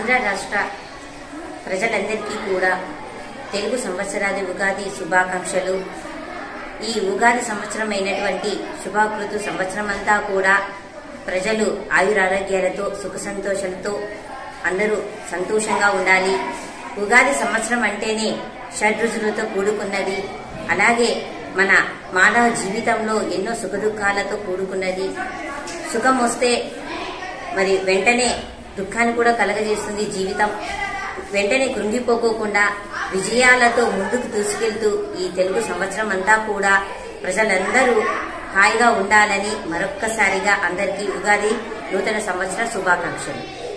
ఆంధ్ర రాష్ట్ర ప్రజలందరికీ కూడా తెలుగు సంవత్సరాది ఉగాది శుభాకాంక్షలు ఈ ఉగాది సంవత్సరం అయినటువంటి శుభాకృతు సంవత్సరం అంతా కూడా ప్రజలు ఆయురారోగ్యాలతో సుఖ సంతోషాలతో అందరూ సంతోషంగా ఉండాలి ఉగాది సంవత్సరం అంటేనే షడ్రుచులతో కూడుకున్నది అలాగే మన మానవ జీవితంలో ఎన్నో సుఖదుఖాలతో కూడుకున్నది సుఖం వస్తే మరి వెంటనే దుఃఖాన్ని కూడా కలగజేస్తుంది జీవితం వెంటనే కృంగిపోకోకుండా విజయాలతో ముందుకు దూసుకెళ్తూ ఈ తెలుగు సంవత్సరం అంతా కూడా ప్రజలందరూ హాయిగా ఉండాలని మరొక్కసారిగా అందరికీ ఉగాది నూతన సంవత్సర శుభాకాంక్షలు